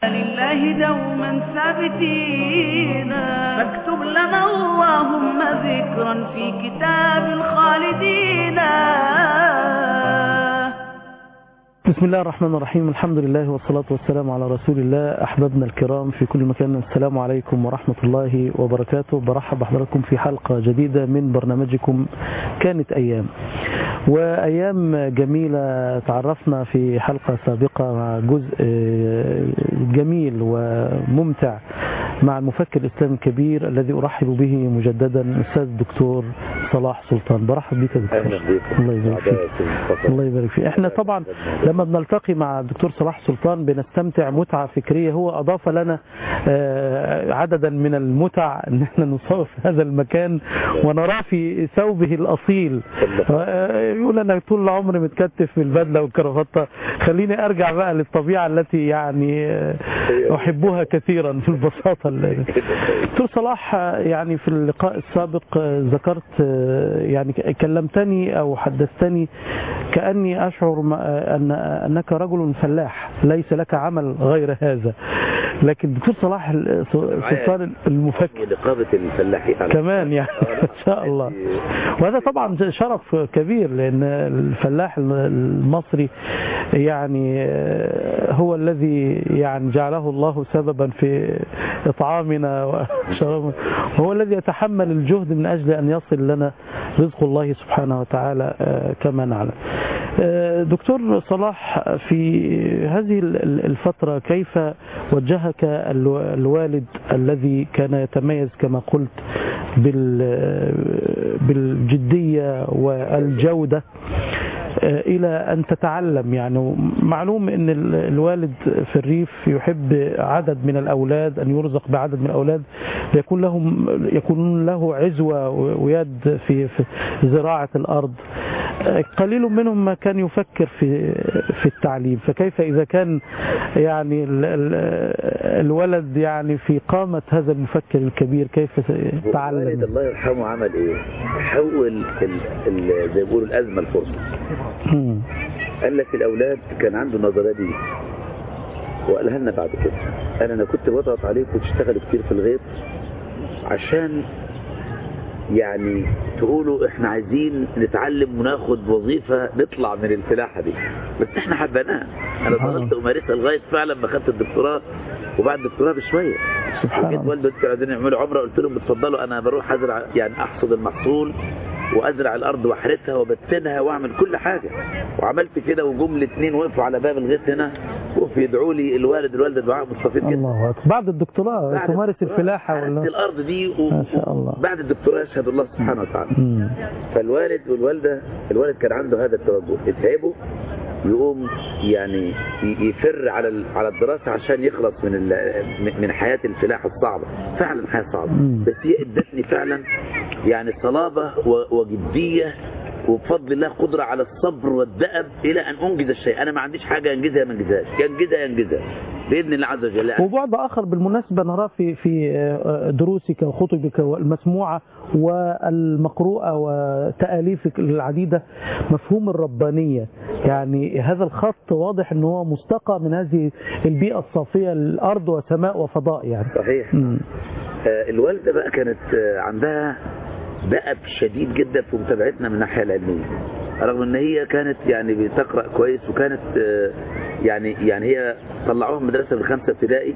لله دوما ثابتين فاكتب لنا اللهم ذكرا في كتاب الخالدين بسم الله الرحمن الرحيم الحمد لله والصلاة والسلام على رسول الله أحبابنا الكرام في كل مكان السلام عليكم ورحمة الله وبركاته برحب بحضراتكم في حلقة جديدة من برنامجكم كانت أيام وأيام جميلة تعرفنا في حلقة سابقة مع جزء جميل وممتع مع المفكر الإسلامي الكبير الذي أرحب به مجددا الأستاذ الدكتور صلاح سلطان برحب بك دكتور اهلا بكم الله يبارك فيك الله يبارك فيك احنا طبعا لما بنلتقي مع الدكتور صلاح سلطان بنستمتع متعة فكرية هو أضاف لنا آه، عددا من المتع ان احنا نصور في هذا المكان ونراه في ثوبه الأصيل آه، يقول أنا طول عمري متكتف في البدلة والكرافتة خليني أرجع بقى للطبيعة التي يعني آه، أحبها كثيرا في البساطة اللي- دكتور صلاح آه، يعني في اللقاء السابق آه، ذكرت آه، يعني ك- كلمتني أو حدثتني كأني أشعر م- آه، أن أنك رجل فلاح ليس لك عمل غير هذا لكن دكتور صلاح ال- سلطان المفكر نقابة الفلاحين على كمان يعني ان شاء الله وهذا طبعا شرف كبير لان الفلاح المصري يعني هو الذي يعني جعله الله سببا في اطعامنا وشرابنا وهو الذي يتحمل الجهد من اجل ان يصل لنا رزق الله سبحانه وتعالى كما نعلم دكتور صلاح في هذه الفترة كيف وجهك الوالد الذي كان يتميز كما قلت بالجدية والجودة إلى أن تتعلم يعني معلوم أن الوالد في الريف يحب عدد من الأولاد أن يرزق بعدد من الأولاد يكون لهم يكون له عزوة ويد في, في زراعة الأرض قليل منهم ما كان يفكر في في التعليم فكيف إذا كان يعني الولد يعني في قامة هذا المفكر الكبير كيف تعلم الله يرحمه عمل ايه حول ال ال زي ما بيقولوا الازمه الفرصه قال لك الاولاد كان عنده النظريه دي وقالها لنا بعد كده قال انا كنت بضغط عليكم تشتغلوا كتير في الغيط عشان يعني تقولوا احنا عايزين نتعلم وناخد وظيفة نطلع من الفلاحة دي بس احنا حبيناها انا فضلت امارسها لغاية فعلا ما خدت الدكتوراه وبعد الدكتوراه بشوية سبحان جيت والدي قلت عايزين يعملوا عمرة قلت لهم اتفضلوا انا بروح ازرع يعني احصد المحصول وازرع الارض واحرثها وبتنها واعمل كل حاجة وعملت كده وجم الاثنين وقفوا على باب الغيط هنا وقفوا يدعوا لي الوالد والوالده دعاء مستفيد جدا الله اكبر بعد الدكتوراه بعد تمارس الدكتوراه الفلاحة قعدت ولا الارض دي و... ما شاء الله. بعد الدكتوراه يشهد الله سبحانه وتعالى مم. فالوالد والوالده الوالد كان عنده هذا التوجه يتعبه يقوم يعني ي- يفر على ال- على الدراسه عشان يخلص من ال- من- من حياه الفلاح الصعبه فعلا حياه صعبه مم. بس هي ادتني فعلا يعني صلابه و- وجديه وبفضل الله قدرة على الصبر والدأب إلى أن أنجز الشيء أنا ما عنديش حاجة أنجزها ما أنجزهاش ينجزها ينجزها بإذن الله عز وجل وبعد آخر بالمناسبة نراه في في دروسك وخطبك المسموعة والمقروءة وتأليفك العديدة مفهوم الربانية يعني هذا الخط واضح أنه هو مستقى من هذه البيئة الصافية الأرض وسماء وفضاء يعني صحيح مم. آه، الوالدة بقى كانت آه، عندها دأب شديد جدا في متابعتنا من الناحية العلمية رغم ان هي كانت يعني بتقرأ كويس وكانت آه، يعني يعني هي طلعوها من مدرسة بالخمسة ابتدائي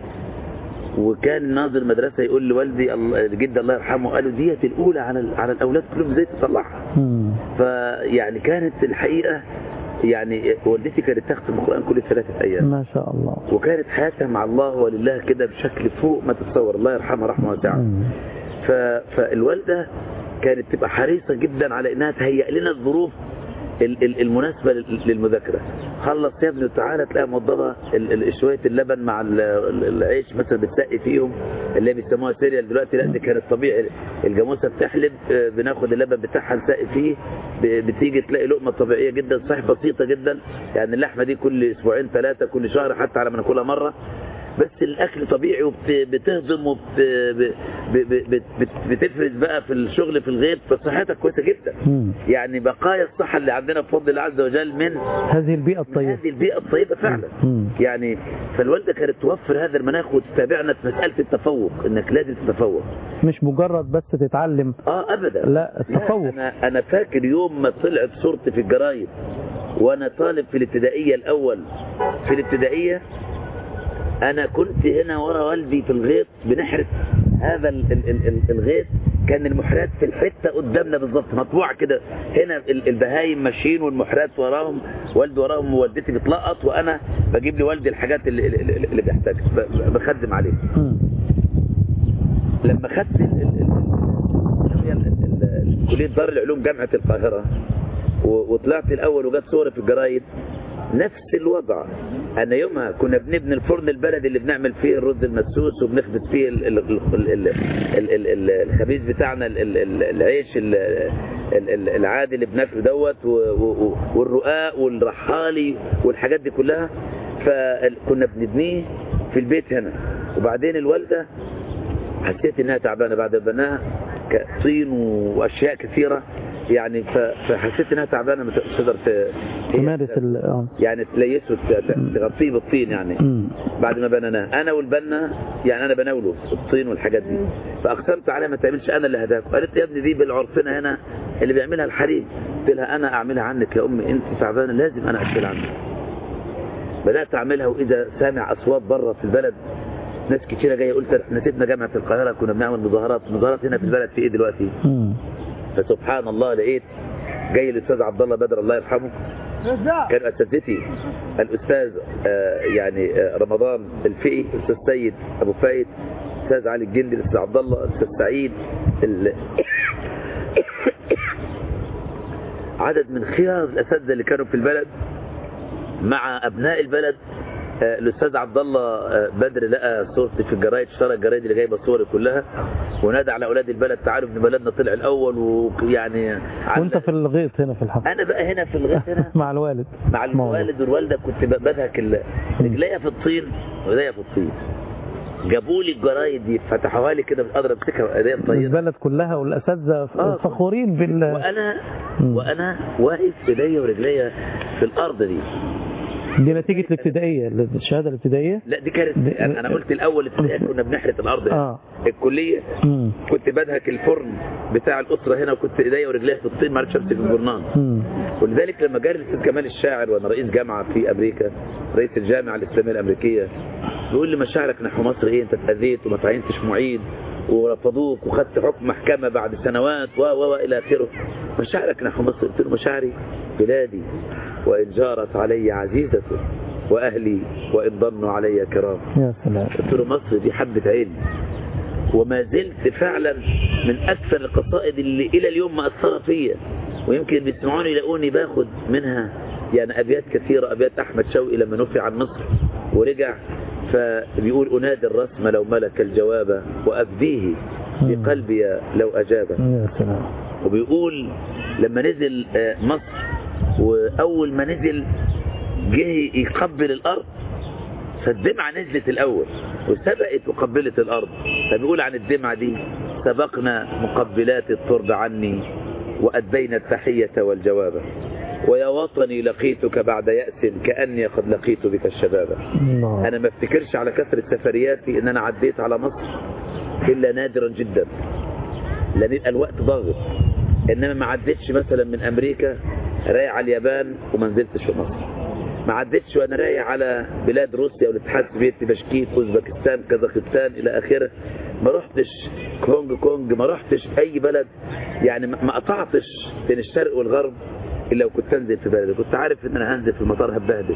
وكان ناظر المدرسة يقول لوالدي الله- جد الله يرحمه قالوا ديت الأولى على ال- على الأولاد كلهم ازاي تطلعها مم. فيعني كانت الحقيقة يعني والدتي كانت تختم القرآن كل ثلاثة أيام ما شاء الله وكانت حياتها مع الله ولله كده بشكل فوق ما تتصور الله يرحمها رحمه واسعه مم. ف... فالوالده كانت تبقى حريصه جدا على انها تهيئ لنا الظروف ال- ال- المناسبه لل- للمذاكره خلص يا ابني تعالى تلاقي موضبه ال- ال- شويه اللبن مع ال- ال- العيش مثلا بتسقي فيهم اللي بيسموها سيريال دلوقتي لا دي كانت طبيعي الجاموسه بتحلب آه، بناخد اللبن بتاعها نسقي فيه ب- بتيجي تلاقي لقمه طبيعيه جدا صحيح بسيطه جدا يعني اللحمه دي كل اسبوعين ثلاثه كل شهر حتى على ما ناكلها مره بس الاكل طبيعي وبتهضم وبتفرز بقى في الشغل في الغيط فصحتك كويسه جدا مم. يعني بقايا الصحه اللي عندنا بفضل الله عز وجل من هذه البيئة الطيبة هذه البيئة الطيبة فعلا مم. يعني فالوالدة كانت توفر هذا المناخ وتتابعنا في مسألة التفوق انك لازم تتفوق مش مجرد بس تتعلم اه ابدا لا، التفوق. انا انا فاكر يوم ما طلعت صورتي في الجرايد وانا طالب في الابتدائية الاول في الابتدائية انا كنت هنا ورا والدي في الغيط بنحرث هذا ال ال ال ال الغيط كان المحرات في الحتة قدامنا بالظبط مطبوع كده هنا ال- البهايم ماشيين والمحرات وراهم والدي وراهم ووالدتي بتلقط وانا بجيب لي والدي الحاجات اللي, اللي, اللي بيحتاجها ب- بخدم عليه مم. لما خدت ال- ال- ال- هي ال- ال- ال- كلية دار العلوم جامعة القاهرة و- وطلعت الأول وجت صوري في الجرايد نفس الوضع أنا يومها كنا بنبني الفرن البلدي اللي بنعمل فيه الرز المدسوس وبنخبز فيه ال- ال- ال- ال- ال- ال- ال- الخبيز بتاعنا ال- ال- ال- العيش ال- ال- ال- العادي اللي بناكله دوت و- و- والرقاق والرحالي والحاجات دي كلها فكنا بنبنيه في البيت هنا وبعدين الوالدة حسيت انها تعبانه بعد ما بناها طين واشياء كثيره يعني ف- فحسيت انها تعبانه ما تقدر ت- تمارس ال آه. يعني تليسه ت- ت- تغطيه بالطين يعني مم. بعد ما بنيناه انا والبنا يعني انا بناوله الطين والحاجات دي فاقسمت عليها ما تعملش انا اللي هداكم قالت لي يا ابني دي بالعرفنا هنا اللي بيعملها الحريم قلت لها انا اعملها عنك يا امي انت تعبانه لازم انا اشيل عنك بدات اعملها واذا سامع اصوات بره في البلد ناس كتيره جايه قلت احنا سيبنا جامعه القاهره كنا بنعمل مظاهرات مظاهرات هنا في البلد في ايه دلوقتي مم. فسبحان الله لقيت جاي الاستاذ عبد الله بدر الله يرحمه كان اساتذتي الاستاذ آه، يعني آه، رمضان الفقي الاستاذ سيد ابو فايد الاستاذ علي الجندي الاستاذ عبد الله الاستاذ سعيد ال... عدد من خيار الاساتذه اللي كانوا في البلد مع ابناء البلد آه، الاستاذ عبد الله آه، بدر لقى صورتي في الجرايد اشترى الجرايد اللي جايبه صوري كلها ونادى على اولاد البلد تعالوا ابن بلدنا طلع الاول ويعني وانت في الغيط هنا في الحفل انا بقى هنا في الغيط هنا مع الوالد مع الوالد والوالده كنت ب- بدهك ال- رجليا في الطين وايديا في الطين جابوا لي الجرايد دي فتحوها لي كده بالقدر امسكها ايديا طينه البلد كلها والاساتذه آه. فخورين بال وانا مم. وانا واقف ايديا ورجليا في الارض دي دي نتيجه الابتدائيه الشهاده الابتدائيه لا دي كانت دي- انا أنا قلت الاول ابتدائي كنا بنحرث الارض هنا. اه الكليه مم. كنت بدهك الفرن بتاع الاسره هنا وكنت ايديا ورجليا في الطين ما عرفتش امسك الجرنان مم. ولذلك لما جاء الاستاذ كمال الشاعر وانا رئيس جامعه في امريكا رئيس الجامعه الاسلاميه الامريكيه بيقول لي مشاعرك نحو مصر ايه انت اتاذيت وما تعينتش معيد ورفضوك وخدت حكم محكمه بعد سنوات و و و الى اخره مشاعرك نحو مصر قلت له مشاعري بلادي وان جارت علي عزيزه واهلي وان ضنوا علي كرام يا سلام قلت له مصر دي حبة علم وما زلت فعلا من أكثر القصائد اللي إلى اليوم مأثرة فيا ويمكن بيسمعوني يلاقوني باخد منها يعني أبيات كثيرة أبيات أحمد شوقي لما نفي عن مصر ورجع فبيقول أنادي الرسم لو ملك الجواب وأبديه بقلبي لو أجابه يا سلام وبيقول لما نزل آه، مصر وأول ما نزل جه يقبل الأرض فالدمعة نزلت الأول وسبقت وقبلت الأرض فبيقول عن الدمعة دي سبقنا مقبلات الترب عني وأدينا التحية والجواب ويا وطني لقيتك بعد يأس كأني قد لقيت بك الشباب الله أنا ما افتكرش على كثرة سفرياتي إن أنا عديت على مصر إلا نادرا جدا لأن يبقى الوقت ضاغط إنما ما عدتش مثلا من أمريكا رايح على اليابان وما نزلتش في مصر ما عدتش وأنا رايح على بلاد روسيا والاتحاد السوفيتي بشكيك أوزبكستان كازاخستان إلى آخره ما رحتش كونج كونج ما رحتش أي بلد يعني ما ما قطعتش بين الشرق والغرب إلا وكنت أنزل في بلدي كنت عارف إن أنا هنزل في المطار هتبهدل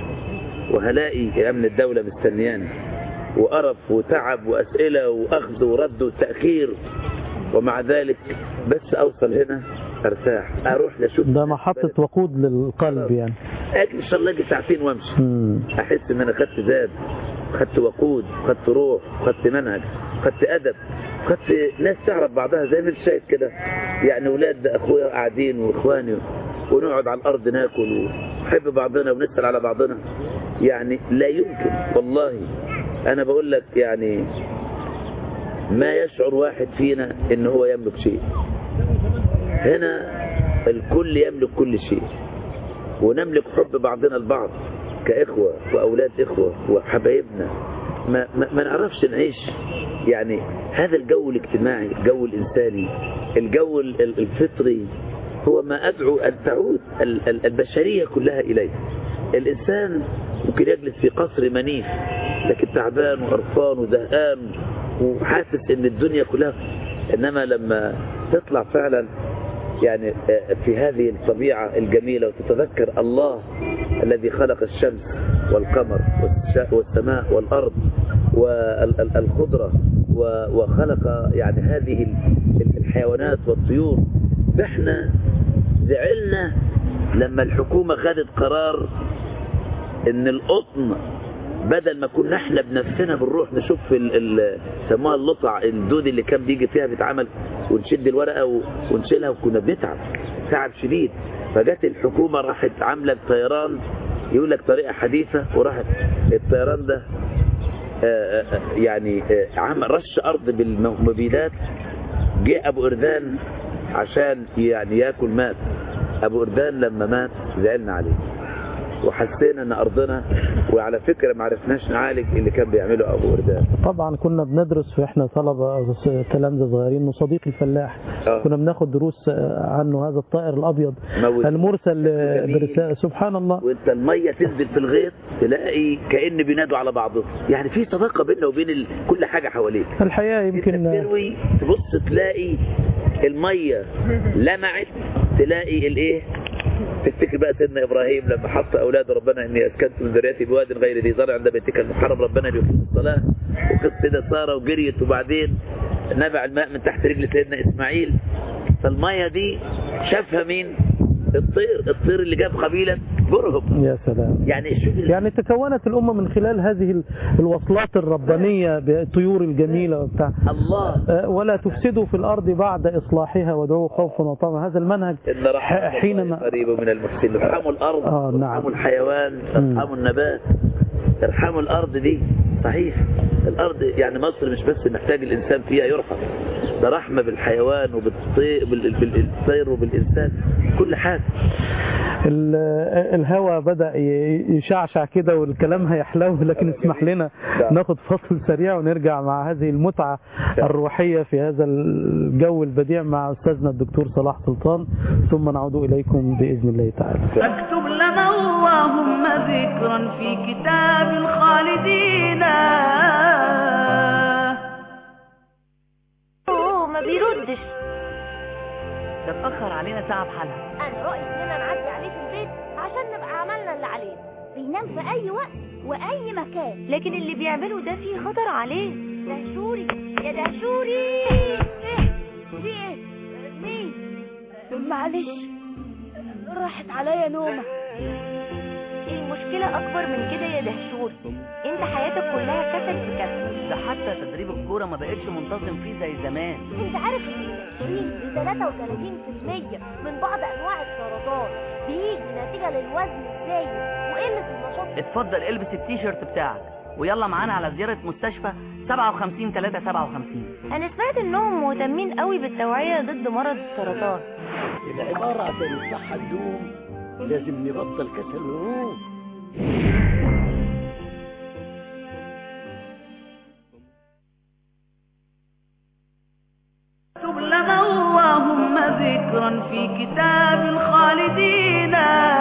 وهلاقي أمن الدولة مستنياني وقرف وتعب وأسئلة وأخذ ورد وتأخير ومع ذلك بس أوصل هنا أرتاح أروح لأشوف ده محطة وقود للقلب يعني أجي إن شاء الله أجي ساعتين وأمشي مم. أحس إن أنا خدت زاد خدت وقود خدت روح خدت منهج خدت أدب خدت ناس تعرف بعضها زي ما انت شايف كده يعني ولاد أخويا قاعدين وإخواني ونقعد على الأرض ناكل ونحب بعضنا ونسأل على بعضنا يعني لا يمكن والله انا بقول لك يعني ما يشعر واحد فينا ان هو يملك شيء هنا الكل يملك كل شيء ونملك حب بعضنا البعض كإخوة وأولاد إخوة وحبايبنا ما, ما, ما نعرفش نعيش يعني هذا الجو الاجتماعي الجو الإنساني الجو ال- ال- الفطري هو ما أدعو أن تعود ال- ال- البشرية كلها إليه الإنسان ممكن يجلس في قصر منيف لكن تعبان وقرفان وزهقان وحاسس ان الدنيا كلها انما لما تطلع فعلا يعني آه، في هذه الطبيعة الجميلة وتتذكر الله الذي خلق الشمس والقمر والش- والسماء والأرض والخضرة وخلق يعني هذه ال- الحيوانات والطيور احنا زعلنا لما الحكومة خدت قرار ان القطن بدل ما كنا احنا بنفسنا بنروح نشوف ال ال سموها اللطع الدود اللي كان بيجي فيها بيتعمل ونشد الورقه و- ونشيلها وكنا بنتعب تعب شديد فجت الحكومه راحت عامله الطيران يقول لك طريقه حديثه وراحت الطيران ده آه، آه، يعني آه، عمل رش ارض بالمبيدات جه ابو اردان عشان يعني ياكل مات ابو اردان لما مات زعلنا عليه وحسينا ان ارضنا وعلى فكره ما عرفناش نعالج اللي كان بيعمله ابو اردان طبعا كنا بندرس واحنا طلبه أو تلامذه صغيرين انه صديق الفلاح آه. كنا بناخد دروس آه، عنه هذا الطائر الابيض موت. المرسل آه، جميل. برسالة سبحان الله وانت الميه تنزل في الغيط تلاقي كان بينادوا على بعضهم يعني في صداقه بيننا وبين ال... كل حاجه حواليك الحقيقه انت يمكن آه، بتروي تبص تلاقي الميه لمعت تلاقي الايه تفتكر بقى سيدنا ابراهيم لما حط اولاده ربنا اني اسكنت من ذريتي بواد غير ذي زرع عند بيتك المحرم ربنا ليقيم الصلاه وقصه ده ساره وجريت وبعدين نبع الماء من تحت رجل سيدنا اسماعيل فالميه دي شافها مين؟ الطير الطير اللي جاب قبيله برهم يا سلام يعني شوف ال- يعني تكونت الأمة من خلال هذه ال- الوصلات الربانية بالطيور الجميلة وبتاع الله آه، ولا تفسدوا في الأرض بعد إصلاحها وادعوه خوفا وطمعا هذا المنهج إن رحمة ح- حينما الله قريب من المحسنين ارحموا الأرض آه، نعم. ارحموا الحيوان مم. ارحموا النبات ارحموا الأرض دي صحيح الأرض يعني مصر مش بس محتاج الإنسان فيها يرحم ده رحمة بالحيوان وبالطير بال- بالطير وبالإنسان كل حاجة ال- الهوى بدأ ي- يشعشع كده والكلام هيحلو لكن اسمح لنا ناخد فصل سريع ونرجع مع هذه المتعة الروحية في هذا الجو البديع مع أستاذنا الدكتور صلاح سلطان ثم نعود إليكم بإذن الله تعالى فاكتب لنا اللهم ذكرا في كتاب الخالدين أوه، ما بيردش ده اتأخر علينا ساعة بحالها انا رأيي اننا نعدي عليه في البيت عشان نبقى عملنا اللي عليه بينام في اي وقت واي مكان لكن اللي بيعمله ده فيه خطر عليه دهشوري يا دهشوري ايه في ايه مين معلش راحت عليا نومة المشكلة أكبر من كده يا دهشوري أنت حياتك كلها كسل في كسل ده حتى تدريب الكورة ما بقتش منتظم فيه زي زمان انت عارف ان الانسولين ب 33% من بعض انواع السرطان بيجي نتيجه للوزن الزايد وقله النشاط اتفضل البس التيشيرت بتاعك ويلا معانا على زيارة مستشفى 57 3 57 انا سمعت انهم مهتمين قوي بالتوعيه ضد مرض السرطان العبارة عشان الصحة تدوم لازم نبطل كسل الهموم اكتب لنا اللهم ذكرا في كتاب الخالدين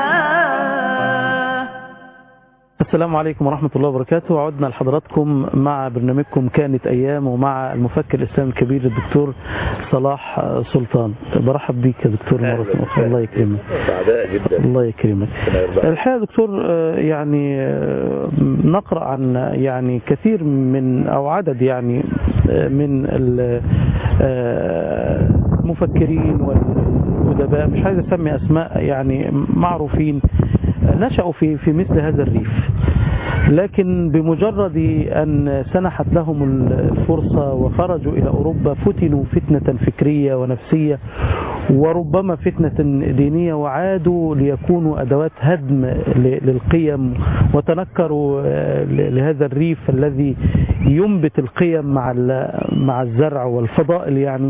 السلام عليكم ورحمة الله وبركاته عدنا لحضراتكم مع برنامجكم كانت أيام ومع المفكر الإسلامي الكبير الدكتور صلاح سلطان برحب بيك يا دكتور مرة أخرى الله يكرمك سعداء جدا الله يكرمك ربنا يرضى عليك. الحقيقة يا دكتور آه، يعني آه، نقرأ عن يعني كثير من أو عدد يعني آه، من ال- آه، المفكرين والأدباء مش عايز أسمي أسماء يعني معروفين آه، نشأوا في في مثل هذا الريف لكن بمجرد أن سنحت لهم الفرصة وخرجوا إلى أوروبا فتنوا فتنة فكرية ونفسية وربما فتنة دينية وعادوا ليكونوا أدوات هدم ل- للقيم وتنكروا آه، ل- لهذا الريف الذي ينبت القيم مع ال- مع الزرع والفضائل يعني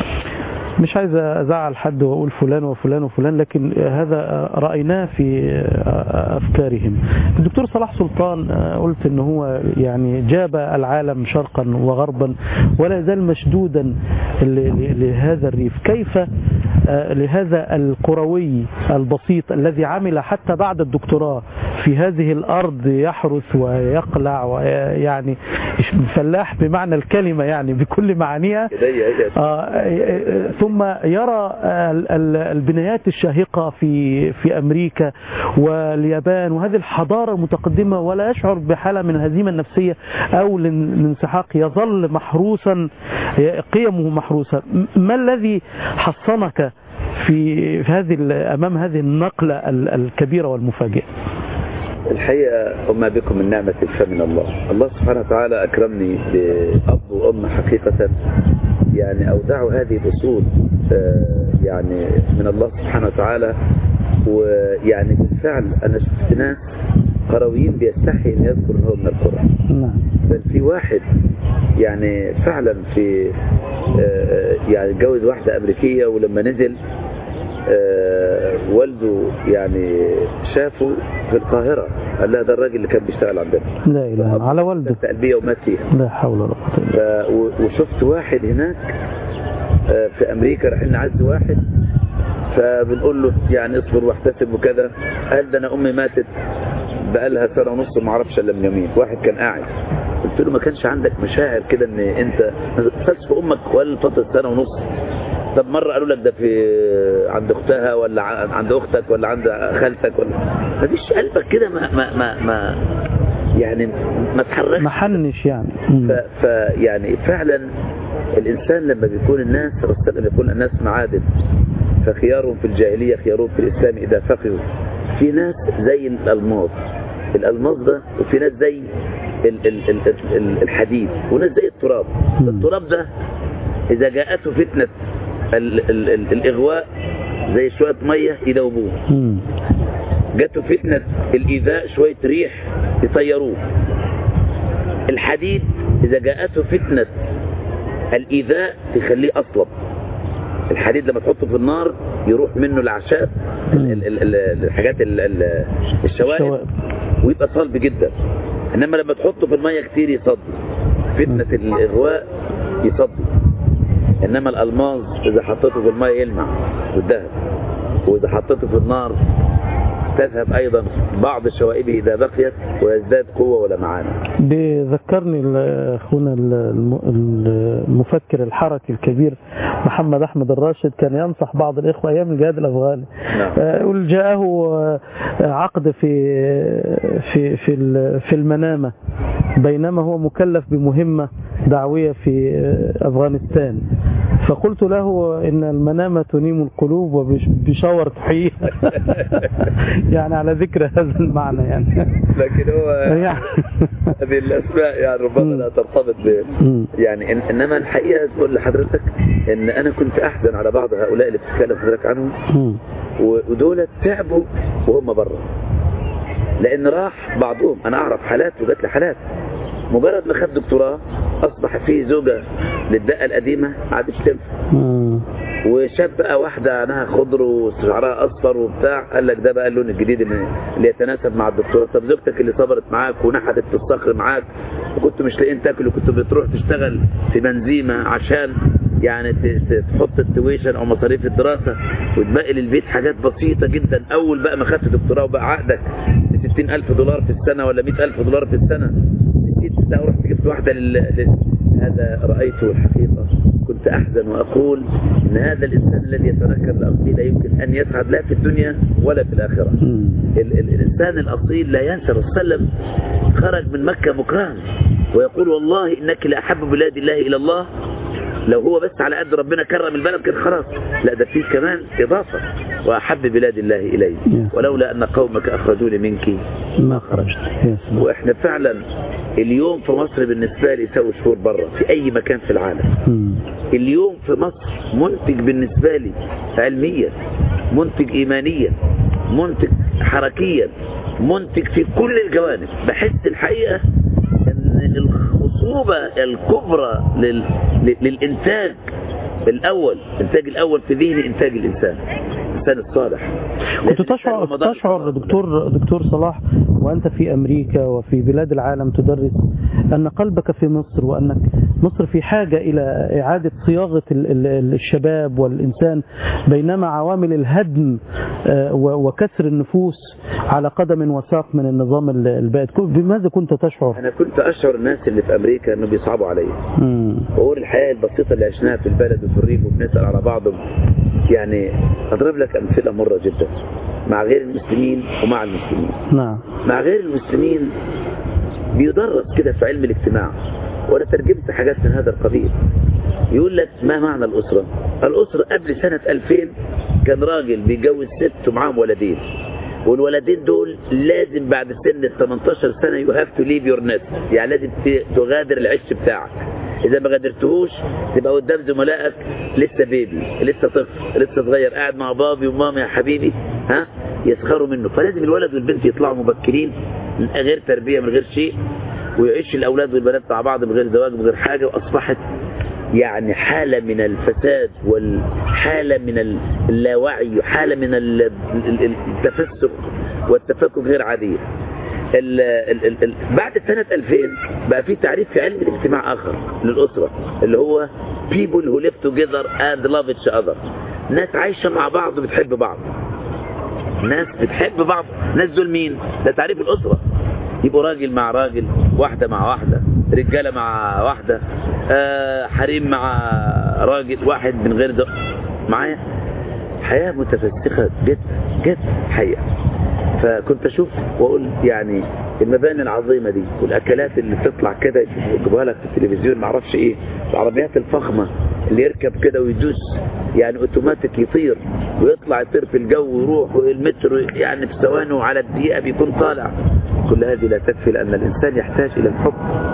مش عايز ازعل حد واقول فلان وفلان وفلان لكن هذا رايناه في افكارهم الدكتور صلاح سلطان قلت ان هو يعني جاب العالم شرقا وغربا ولا يزال مشدودا ل- لهذا الريف كيف لهذا القروي البسيط الذي عمل حتى بعد الدكتوراه في هذه الارض يحرث ويقلع ويعني فلاح بمعنى الكلمه يعني بكل معانيها آه، ثم يرى ال- ال- البنايات الشاهقة في في أمريكا واليابان وهذه الحضارة المتقدمة ولا يشعر بحالة من الهزيمة النفسية أو الان- الانسحاق يظل محروسا قيمه محروسة م- ما الذي حصنك في في هذه ال- أمام هذه النقلة ال- الكبيرة والمفاجئة الحقيقة وما بكم من نعمة فمن الله الله سبحانه وتعالى أكرمني بأب وأم حقيقة يعني أودعوا هذه الأصول آه، يعني من الله سبحانه وتعالى ويعني بالفعل أنا شفت ناس قرويين بيستحي أن يذكر أنه من القرآن نعم بل في واحد يعني فعلا في آه، يعني اتجوز واحدة أمريكية ولما نزل آه، والده يعني شافه في القاهرة قال لها ده الراجل اللي كان بيشتغل عندنا لا إله على والده تلبية ومات فيها لا حول ولا قوة إلا ف- و- وشفت واحد هناك آه، في امريكا رايحين نعز واحد فبنقول له يعني اصبر واحتسب وكذا قال ده انا امي ماتت بقالها سنه ونص وما اعرفش الا من يومين واحد كان قاعد قلت له ما كانش عندك مشاعر كده ان انت ما تتصلش في امك ولا فتره سنه ونص طب مره قالوا لك ده في عند اختها ولا ع- عند اختك ولا عند خالتك ولا ما فيش قلبك كده ما ما ما, ما يعني ما تحركش ما حنش يعني مم. ف... فيعني فعلا الإنسان لما بيكون الناس الرسول صلى الله عليه وسلم يقول الناس معادن فخيارهم في الجاهلية خيارهم في الإسلام إذا فقهوا في ناس زي الألماظ الألماظ ده وفي ناس زي ال... ال... ال... ال... الحديد وناس زي التراب مم. التراب ده إذا جاءته فتنة ال... ال... ال... الإغواء زي شوية مية يدوبوه مم. جاته فتنة الإيذاء شوية ريح يطيروه الحديد إذا جاءته فتنة الإيذاء تخليه أصلب الحديد لما تحطه في النار يروح منه الأعشاب ال- ال- ال- ال- الحاجات ال- ال- الشوائب الشوائب. ويبقى صلب جدا إنما لما تحطه في المية كتير يصدي فتنة الإغواء يصدي إنما الألماظ إذا حطيته في المية يلمع والذهب وإذا حطيته في النار تذهب أيضا بعض شوائبه إذا بقيت ويزداد قوة ولمعان بذكرني ال- اخونا ال- الم- المفكر الحركي الكبير محمد احمد الراشد كان ينصح بعض الاخوه ايام الجهاد الافغاني نعم. آه، يقول جاءه آه، عقد في في في ال- في المنامه بينما هو مكلف بمهمه دعويه في آه، افغانستان فقلت له ان المنامه تنيم القلوب وبشاور تحييها يعني على ذكر هذا المعنى يعني لكن هو يعني هذه الأسماء يعني ربما لا ترتبط ب مم. يعني إن إنما الحقيقة تقول لحضرتك إن أنا كنت أحزن على بعض هؤلاء اللي بتتكلم حضرتك عنهم مم. و- ودول تعبوا وهم بره لأن راح بعضهم أنا أعرف حالات وجات لي حالات مجرد ما خد دكتوراه أصبح فيه زوجة للدقة القديمة عادش تنفع مم. وشاف بقى واحدة عينها خضر وشعرها أصفر وبتاع قال لك ده بقى اللون الجديد اللي اللي يتناسب مع الدكتورة طب زوجتك اللي صبرت معاك ونحتت في الصخر معاك وكنت مش لاقيين تاكل وكنت بتروح تشتغل في بنزيمة عشان يعني ت- ت- تحط التويشن أو مصاريف الدراسة وتبقي للبيت حاجات بسيطة جدا أول بقى ما خدت دكتوراه وبقى عقدك ب 60000 دولار في السنة ولا 100000 دولار في السنة نسيت ده ورحت جبت واحدة لل... لل... هذا رأيته الحقيقة كنت أحزن وأقول إن هذا الإنسان الذي يتنكر الأصيل لا يمكن أن يسعد لا في الدنيا ولا في الآخرة مم. ال ال الإنسان الأصيل لا ينسى الرسول صلى الله عليه وسلم خرج من مكة مكرها ويقول والله إنك لأحب بلاد الله إلى الله لو هو بس على قد ربنا كرم البلد كده خلاص لا ده فيه كمان إضافة وأحب بلاد الله إلي يا. ولولا أن قومك أخرجوني منك ما خرجت يا سلام. واحنا فعلا اليوم في مصر بالنسبة لي يساوي شهور بره في أي مكان في العالم مم. اليوم في مصر منتج بالنسبة لي علميا منتج إيمانيا منتج حركيا منتج في كل الجوانب بحس الحقيقة أن الخصوبة الكبرى لل... لل- للإنتاج الأول الإنتاج الأول في ذهن إنتاج الإنسان الإنسان الصالح كنت لأن تشعر الإنسان مدار- تشعر دكتور دكتور صلاح وأنت في أمريكا وفي بلاد العالم تدرس أن قلبك في مصر وأنك مصر في حاجة إلى إعادة صياغة ال- ال- الشباب والإنسان بينما عوامل الهدم آه، و- وكسر النفوس على قدم وساق من النظام ال- البائد كن- بماذا كنت تشعر؟ أنا كنت أشعر الناس اللي في أمريكا أنه بيصعبوا عليا مم. وأقول الحياة البسيطة اللي عشناها في البلد وفي الريف وبنسأل على بعضهم يعني أضرب لك أمثلة مرة جدا مع غير المسلمين ومع المسلمين نعم مع غير المسلمين بيدرس كده في علم الاجتماع وأنا ترجمت حاجات من هذا القبيل يقول لك ما معنى الأسرة الأسرة قبل سنة 2000 كان راجل بيجوز ست ومعاهم ولدين والولدين دول لازم بعد سن ال 18 سنة you have to leave your nest يعني لازم ت- تغادر العش بتاعك إذا ما غادرتهوش تبقى قدام زملائك لسه بيبي لسه طفل لسه صغير قاعد مع بابي وماما يا حبيبي ها يسخروا منه فلازم الولد والبنت يطلعوا مبكرين من غير تربية من غير شيء ويعيش الأولاد والبنات مع بعض من غير زواج من غير حاجة وأصبحت يعني حالة من الفساد والحالة من اللاوعي وحالة من ال- ال- التفسق والتفكك غير عادية ال ال ال ال بعد سنة 2000 بقى في تعريف في علم الاجتماع آخر للأسرة اللي هو people who live together and love each other ناس عايشة مع بعض وبتحب بعض ناس بتحب بعض ناس دول مين ده تعريف الأسرة يبقوا راجل مع راجل واحدة مع واحدة رجالة مع واحدة آه حريم مع راجل واحد من غير ده معايا حياة متفسخة جدا جدا حقيقة فكنت اشوف واقول يعني المباني العظيمة دي والاكلات اللي بتطلع كده يجيبوها لك في التلفزيون معرفش ايه العربيات الفخمة اللي يركب كده ويدوس يعني اوتوماتيك يطير ويطلع يطير في الجو ويروح والمترو يعني في ثواني وعلى الدقيقة بيكون طالع كل هذه لا تكفي لان الانسان يحتاج الى الحب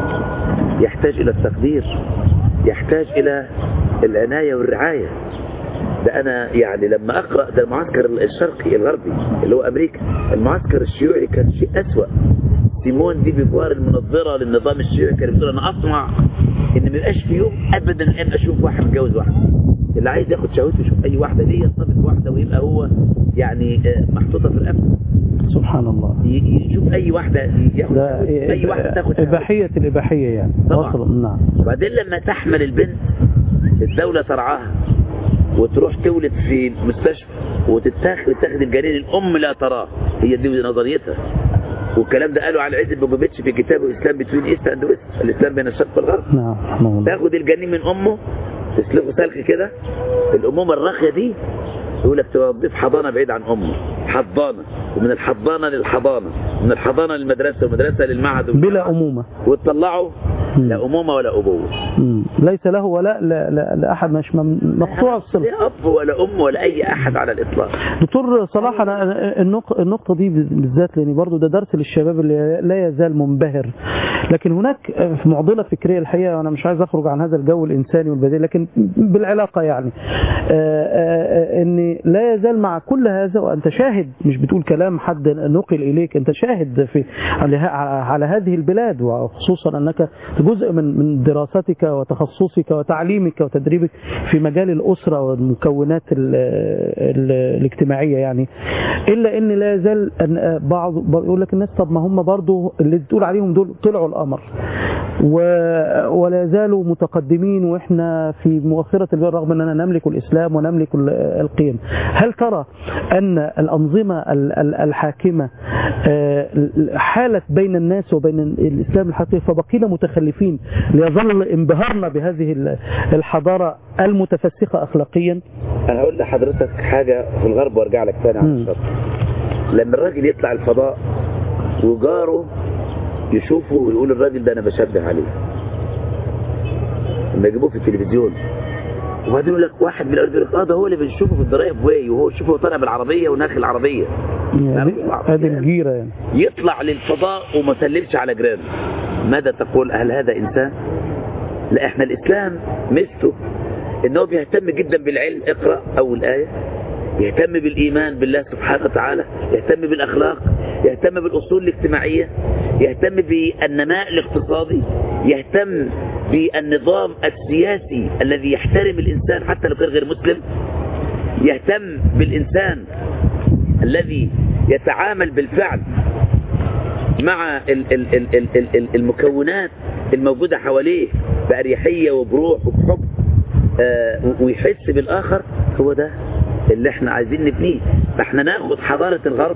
يحتاج الى التقدير يحتاج الى العناية والرعاية ده انا يعني لما اقرأ ده المعسكر الشرقي الغربي اللي هو امريكا المعسكر الشيوعي كان شيء اسوأ سيمون دي بيفوار المنظرة للنظام الشيوعي كان بيقول انا اطمع ان ما يبقاش في يوم ابدا ابقى اشوف واحد متجوز واحده اللي عايز ياخد شهوته يشوف اي واحدة ليه يرتبط بواحدة ويبقى هو يعني آه، محطوطة في رقبته سبحان الله ي- يشوف اي واحدة ياخد ده شهوته. اي واحدة تاخد شهوته. إباحية الإباحية يعني طبعا. وصل نعم وبعدين لما تحمل البنت الدولة ترعاها وتروح تولد في مستشفى وتتاخد تاخد الجنين الام لا تراه هي دي نظريتها والكلام ده قالوا على عز بوجوفيتش في كتابه الاسلام بتوين ايست اند ويست الاسلام بين الشرق والغرب نعم رحمه الله تاخد الجنين من امه تسلخه سلخ كده الامومه الراقيه دي يقول لك تضيف حضانه بعيد عن امه حضانه ومن الحضانه للحضانه من الحضانه للمدرسه والمدرسه للمعهد بلا أمومة وتطلعه مم. لا امومه ولا ابوه مم. ليس له ولا لا لا لأحد مش مم- مقطوع الصلة لا اب ولا ام ولا اي احد على الاطلاق دكتور صلاح انا النق- النقطه دي بالذات لان برضو ده درس للشباب اللي لا يزال منبهر لكن هناك في معضله فكريه الحقيقه وانا مش عايز اخرج عن هذا الجو الانساني والبديهي لكن بالعلاقه يعني آه، آه، آه، ان لا يزال مع كل هذا وانت شاهد مش بتقول كلام حد نقل اليك انت شاهد في على ه- على هذه البلاد وخصوصا انك جزء من من دراستك وتخصصك وتعليمك وتدريبك في مجال الاسره والمكونات ال ال الاجتماعيه يعني الا ان لا يزال أن بعض يقول لك الناس طب ما هم برضو اللي تقول عليهم دول طلعوا القمر و- ولا يزالوا متقدمين واحنا في مؤخره البر رغم اننا نملك الاسلام ونملك ال- القيم هل ترى ان الانظمه ال- ال- الحاكمه آه، حالت بين الناس وبين الاسلام الحقيقي فبقينا متخلفين ليظل انبهارنا بهذه ال- الحضاره المتفسخه اخلاقيا انا هقول لحضرتك حاجة في الغرب وارجع لك تاني على مم. الشرق لما الراجل يطلع الفضاء وجاره يشوفه ويقول الراجل ده انا بشبه عليه لما يجيبوه في التلفزيون وبعدين يقول لك واحد من الأردن يقول لك اه ده هو اللي بنشوفه في الضرايب واي وهو شوفه طالع بالعربية وناخي العربية يعني هذه الجيرة يعني يطلع للفضاء وما سلمش على جيرانه ماذا تقول هل هذا إنسان لا احنا الإسلام مثله انه بيهتم جدا بالعلم اقرأ أول آية يهتم بالإيمان بالله سبحانه وتعالى يهتم بالأخلاق يهتم بالأصول الاجتماعية يهتم بالنماء الاقتصادي يهتم بالنظام السياسي الذي يحترم الإنسان حتى لو كان غير مسلم يهتم بالإنسان الذي يتعامل بالفعل مع ال- ال- ال- ال- ال- ال- المكونات الموجودة حواليه بأريحية وبروح وبحب آه، ويحس بالآخر هو ده اللي احنا عايزين نبنيه فاحنا ناخد حضارة الغرب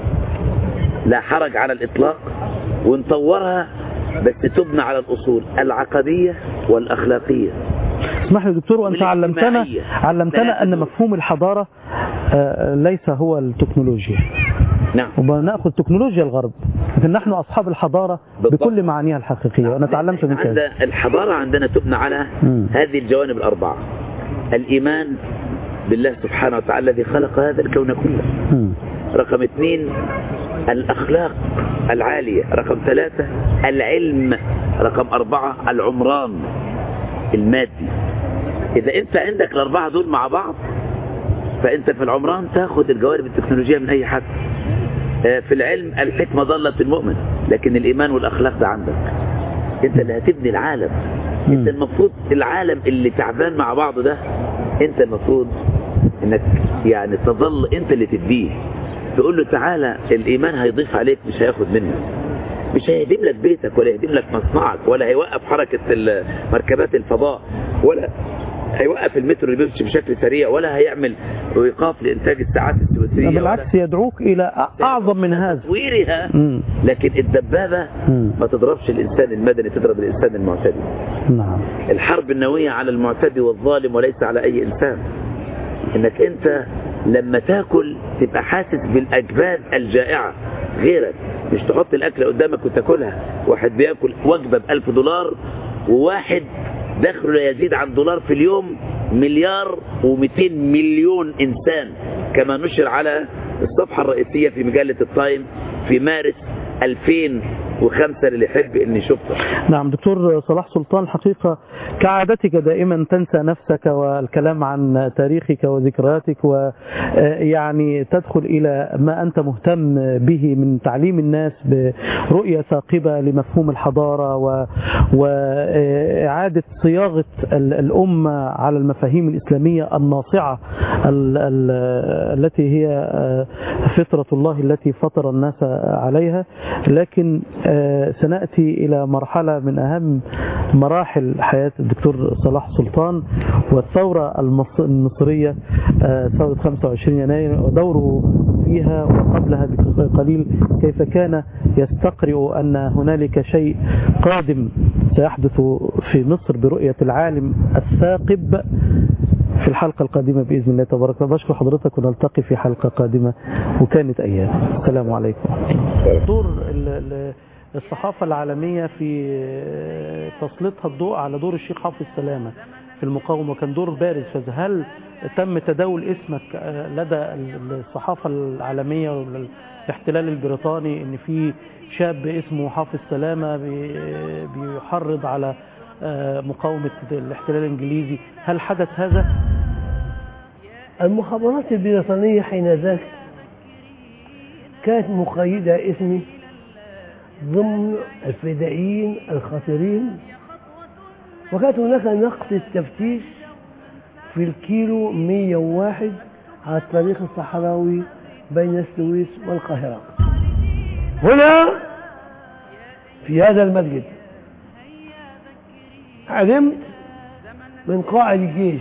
لا حرج على الإطلاق ونطورها بس تبنى على الأصول العقدية والأخلاقية اسمح لي دكتور وانت علمتنا والاجتماعية. علمتنا ان مفهوم الحضارة آه، ليس هو التكنولوجيا نعم وبناخذ تكنولوجيا الغرب لكن نحن اصحاب الحضارة بالضبط. بكل معانيها الحقيقية وانا تعلمت من كذا عند الحضارة عندنا تبنى على مم. هذه الجوانب الأربعة الإيمان بالله سبحانه وتعالى الذي خلق هذا الكون كله مم. رقم اثنين الأخلاق العالية رقم ثلاثة العلم رقم أربعة العمران المادي إذا أنت عندك الأربعة دول مع بعض فأنت في العمران تاخد الجوانب التكنولوجية من أي حد آه، في العلم الحكمة ضلت المؤمن لكن الإيمان والأخلاق ده عندك أنت اللي هتبني العالم أنت المفروض العالم اللي تعبان مع بعضه ده أنت المفروض انك يعني تظل انت اللي تديه تقول له تعالى الايمان هيضيف عليك مش هياخد منك مش هيهدم لك بيتك ولا يهدم لك مصنعك ولا هيوقف حركة ال- مركبات الفضاء ولا هيوقف المترو اللي بيمشي بشكل سريع ولا هيعمل ايقاف لانتاج الساعات الثلاثيه بالعكس يدعوك الى أ- اعظم من هذا تطويرها مم. لكن الدبابه مم. ما تضربش الانسان المدني تضرب الانسان المعتدي نعم الحرب النووية على المعتدي والظالم وليس على أي إنسان إنك أنت لما تاكل تبقى حاسس بالأجباد الجائعة غيرك مش تحط الأكل قدامك وتاكلها واحد بياكل وجبة بألف دولار وواحد دخله لا يزيد عن دولار في اليوم مليار و200 مليون إنسان كما نشر على الصفحة الرئيسية في مجلة التايم في مارس 2005 اللي يحب ان يشوفها نعم دكتور صلاح سلطان الحقيقة كعادتك دائما تنسى نفسك والكلام عن تاريخك وذكرياتك ويعني تدخل إلى ما أنت مهتم به من تعليم الناس برؤية ثاقبة لمفهوم الحضارة و- وإعادة صياغة ال- الأمة على المفاهيم الإسلامية الناصعة ال- ال- التي هي فطرة الله التي فطر الناس عليها لكن آه، سنأتي إلى مرحلة من أهم مراحل حياة الدكتور صلاح سلطان والثورة المص- المصرية آه، ثورة 25 يناير ودوره فيها وقبلها بقليل كيف كان يستقرئ أن هنالك شيء قادم سيحدث في مصر برؤية العالم الثاقب في الحلقة القادمة بإذن الله تبارك وتعالى بشكر حضرتك ونلتقي في حلقة قادمة وكانت أيام السلام عليكم دور ال- ال- الصحافة العالمية في تسليطها الضوء على دور الشيخ حافظ سلامة في المقاومة كان دور بارز فهل تم تداول اسمك آه، لدى ال- الصحافة العالمية والاحتلال البريطاني ان في شاب اسمه حافظ سلامة بي- بيحرض على آه، مقاومة الاحتلال الانجليزي هل حدث هذا؟ المخابرات البريطانية حينذاك كانت مقيدة اسمي ضمن الفدائيين الخطيرين وكانت هناك نقص التفتيش في الكيلو 101 على الطريق الصحراوي بين السويس والقاهرة هنا في هذا المسجد علمت من قائد الجيش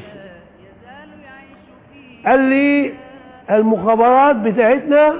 قال لي المخابرات بتاعتنا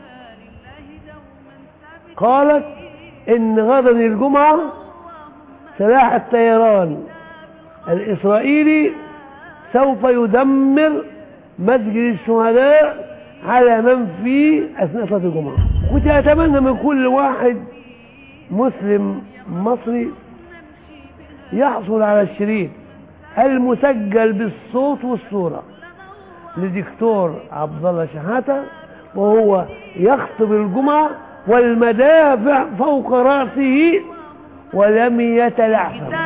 قالت ان غدا الجمعة سلاح الطيران الاسرائيلي سوف يدمر مسجد الشهداء على من فيه اثناء صلاة الجمعة كنت اتمنى من كل واحد مسلم مصري يحصل على الشريط المسجل بالصوت والصورة لدكتور عبد الله شحاتة وهو يخطب الجمعة والمدافع فوق رأسه ولم يتلعثم